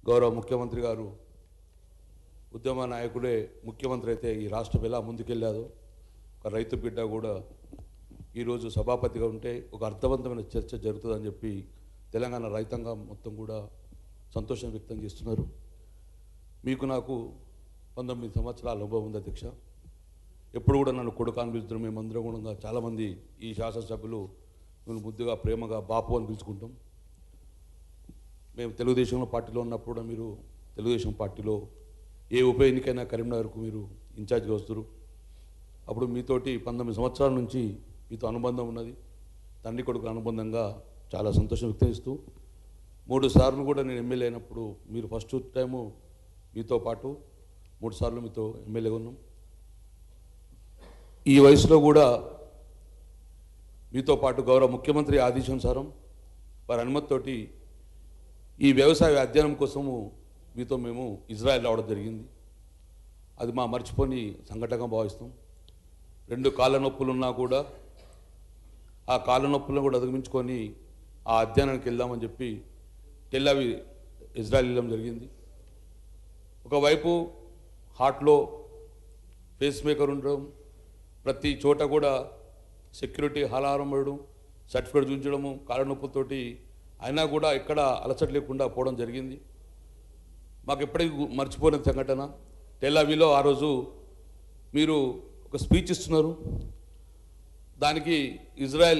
గౌరవ ముఖ్యమంత్రి గారు ఉద్యమ నాయకుడే ముఖ్యమంత్రి అయితే ఈ రాష్ట్రం ఎలా ముందుకెళ్ళాదో ఒక రైతు బిడ్డ కూడా ఈరోజు సభాపతిగా ఉంటే ఒక అర్థవంతమైన చర్చ జరుగుతుందని చెప్పి తెలంగాణ రైతాంగం మొత్తం కూడా సంతోషం వ్యక్తం చేస్తున్నారు మీకు నాకు పంతొమ్మిది సంవత్సరాల అనుభవం ఉంది అధ్యక్ష ఎప్పుడు కూడా నన్ను కొడుకు అని పిలుస్తారు మేమందరం కూడా చాలామంది ఈ శాసనసభ్యులు మేము ముద్దుగా ప్రేమగా బాపు అని పిలుచుకుంటాం మేము తెలుగుదేశంలో పార్టీలో ఉన్నప్పుడు కూడా మీరు తెలుగుదేశం పార్టీలో ఏ ఉప ఎన్నికైనా కరీంనగర్కు మీరు ఇన్ఛార్జ్గా వస్తారు అప్పుడు మీతోటి పంతొమ్మిది సంవత్సరాల నుంచి మీతో అనుబంధం ఉన్నది తండ్రి కొడుకు అనుబంధంగా చాలా సంతోషం వ్యక్తం చేస్తూ మూడు సార్లు కూడా నేను ఎమ్మెల్యే అయినప్పుడు మీరు ఫస్ట్ టైము మీతో పాటు మూడు సార్లు మీతో ఎమ్మెల్యేగా ఉన్నాం ఈ వయసులో కూడా మీతో పాటు గౌరవ ముఖ్యమంత్రి ఆదేశానుసారం వారి అనుమతితోటి ఈ వ్యవసాయ అధ్యయనం కోసము మీతో మేము ఇజ్రాయెల్ రావడం జరిగింది అది మా మర్చిపోని సంఘటనగా భావిస్తాం రెండు కాళ్ళ నొప్పులున్నా కూడా ఆ కాళ్ళ నొప్పులను కూడా అధిగమించుకొని ఆ అధ్యయనానికి వెళ్దామని చెప్పి టెల్లవి ఇజ్రాయెల్ వెళ్ళడం జరిగింది ఒకవైపు హార్ట్లో ఫేస్ మేకర్ ఉండడం ప్రతి చోట కూడా సెక్యూరిటీ హాలారం పడడం సర్టిఫికేట్ చూపించడము కాళ్ళ నొప్పులతోటి అయినా కూడా ఎక్కడ అలసట లేకుండా పోవడం జరిగింది మాకు ఎప్పటికీ గు- మర్చిపోయిన సంఘటన టెలావిలో ఆ రోజు మీరు ఒక స్పీచ్ ఇస్తున్నారు దానికి ఇజ్రాయెల్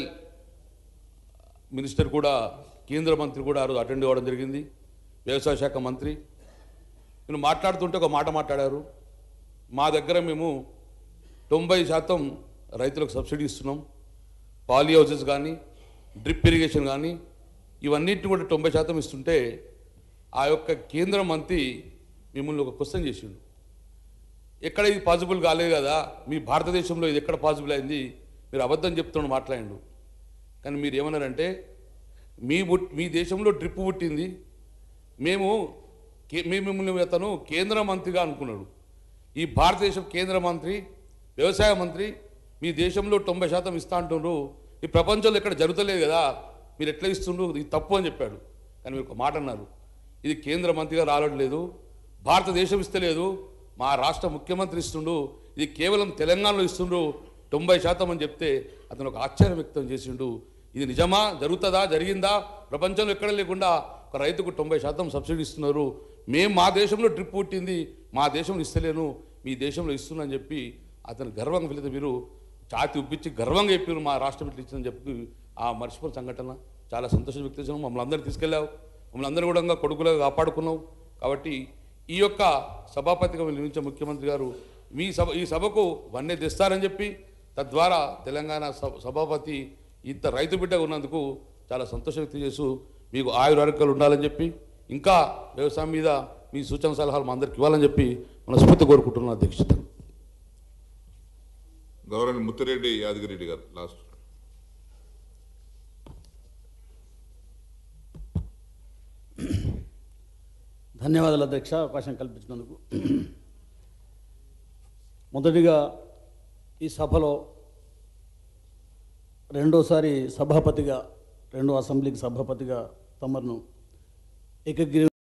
మినిస్టర్ కూడా కేంద్ర మంత్రి కూడా ఆ రోజు అటెండ్ అవ్వడం జరిగింది వ్యవసాయ శాఖ మంత్రి నేను మాట్లాడుతుంటే ఒక మాట మాట్లాడారు మా దగ్గర మేము తొంభై శాతం రైతులకు సబ్సిడీ ఇస్తున్నాం పాలీ హౌసెస్ కానీ డ్రిప్ ఇరిగేషన్ కానీ ఇవన్నిటిని కూడా తొంభై శాతం ఇస్తుంటే ఆ యొక్క కేంద్ర మంత్రి మిమ్మల్ని ఒక క్వశ్చన్ చేసిండు ఎక్కడ ఇది పాసిబుల్ కాలేదు కదా మీ భారతదేశంలో ఇది ఎక్కడ పాసిబుల్ అయింది మీరు అబద్ధం చెప్తున్నాడు మాట్లాడిండు కానీ మీరు ఏమన్నారంటే మీ పుట్ మీ దేశంలో డ్రిప్ పుట్టింది మేము కే మేము మిమ్మల్ని అతను కేంద్ర మంత్రిగా అనుకున్నాడు ఈ భారతదేశం కేంద్ర మంత్రి వ్యవసాయ మంత్రి మీ దేశంలో తొంభై శాతం ఇస్తా అంటున్నారు ఈ ప్రపంచంలో ఎక్కడ జరుగుతలేదు కదా మీరు ఎట్లా ఇస్తుండ్రు ఇది తప్పు అని చెప్పాడు కానీ మీరు ఒక మాట అన్నారు ఇది కేంద్ర మంత్రిగా రావట్లేదు భారతదేశం ఇస్తలేదు మా రాష్ట్ర ముఖ్యమంత్రి ఇస్తుండు ఇది కేవలం తెలంగాణలో ఇస్తుండ్రు తొంభై శాతం అని చెప్తే అతను ఒక ఆశ్చర్యం వ్యక్తం చేసిండు ఇది నిజమా జరుగుతుందా జరిగిందా ప్రపంచంలో ఎక్కడ లేకుండా ఒక రైతుకు తొంభై శాతం సబ్సిడీ ఇస్తున్నారు మేము మా దేశంలో డ్రిప్ పుట్టింది మా దేశంలో ఇస్తలేను మీ దేశంలో ఇస్తున్నా అని చెప్పి అతను గర్వంగా వెళితే మీరు ఛాతి ఉప్పించి గర్వంగా చెప్పారు మా రాష్ట్రం ఇట్లా ఇచ్చిందని చెప్పి ఆ మర్చిపోయిన సంఘటన చాలా సంతోషం వ్యక్తం చేసాము మమ్మల్ని అందరినీ తీసుకెళ్ళావు మమ్మల్ని అందరూ కూడా కొడుకులుగా కాపాడుకున్నావు కాబట్టి ఈ యొక్క సభాపతిగా నిర్మించిన ముఖ్యమంత్రి గారు మీ సభ ఈ సభకు వన్నే తెస్తారని చెప్పి తద్వారా తెలంగాణ సభ- సభాపతి ఇంత రైతు బిడ్డగా ఉన్నందుకు చాలా సంతోషం వ్యక్తం చేస్తూ మీకు ఆయుర ఆరోగ్యాలు ఉండాలని చెప్పి ఇంకా వ్యవసాయం మీద మీ సూచన సలహాలు మా అందరికి ఇవ్వాలని చెప్పి మనస్ఫూర్తి కోరుకుంటున్నాను అధ్యక్షత గౌరవ ముత్తిరెడ్డి యాదగిరెడ్డి గారు లాస్ట్ ధన్యవాదాలు అధ్యక్ష అవకాశం కల్పించినందుకు మొదటిగా ఈ సభలో రెండోసారి సభాపతిగా రెండో అసెంబ్లీకి సభాపతిగా తమరును ఏకగ్రీవ